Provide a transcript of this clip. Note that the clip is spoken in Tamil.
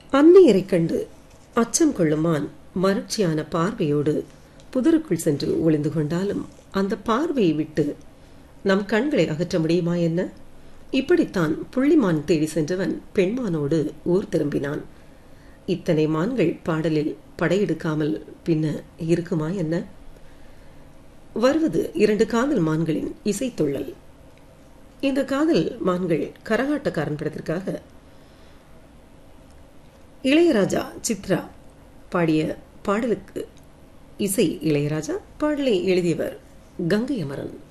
அந்நியரைக் கண்டு அச்சம் கொள்ளுமான் மருட்சியான பார்வையோடு புதருக்குள் சென்று ஒளிந்து கொண்டாலும் அந்த பார்வையை விட்டு நம் கண்களை அகற்ற முடியுமா என்ன இப்படித்தான் புள்ளிமான் தேடி சென்றவன் பெண்மானோடு ஊர் திரும்பினான் இத்தனை மான்கள் பாடலில் படையெடுக்காமல் பின்ன இருக்குமா என்ன வருவது இரண்டு காதல் மான்களின் இசைத்துள்ளல் இந்த காதல் மான்கள் கரகாட்டக்காரன் படத்திற்காக இளையராஜா சித்ரா பாடிய பாடலுக்கு இசை இளையராஜா பாடலை எழுதியவர் கங்கை அமரன்